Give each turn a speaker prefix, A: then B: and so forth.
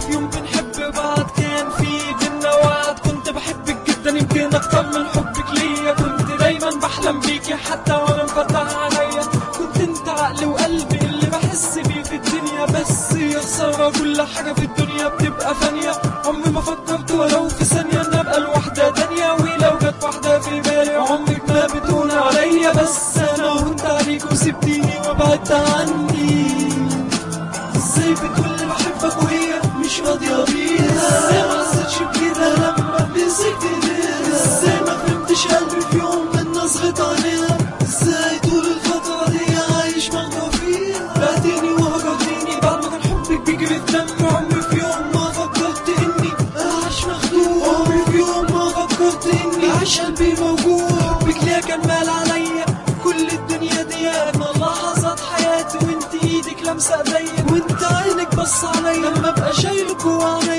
A: في يوم بنحب بعض كان في بينا وعد كنت بحبك جدا يمكن اكتر من حبك ليا كنت دايما بحلم بيكي حتى وانا مفتح عليا كنت انت عقلي وقلبي اللي بحس بيه في الدنيا بس يا خسارة كل حاجة في الدنيا بتبقى فانية عمري ما فكرت ولو في ثانية ان ابقى لوحدة تانية ولو جت واحدة في بالي عمرك ما بتهون عليا بس انا هونت عليك وسبتيني وبعدت عني ازاي بتقولي بحبك وهي مش راضية بيها ازاي ما حسيتش بكده لما مسكت ايديها ازاي ما فهمتش قلبي في يوم من نظرة عينيها ازاي طول الفترة دي عايش مغمور فيها بعتيني وهجرتيني بعد ما كان حبك بيجري في دمي عمري في يوم ما فكرت اني اعيش مخدوع عمري في يوم ما فكرت اني اعيش قلبي موجوع حبك ليا كان مال عليا كل الدنيا دي اجمل لحظات حياتي وانت ايدك لمسه ايديا وانت عينك بص عليا لما ابقى شايلك جوا عينيا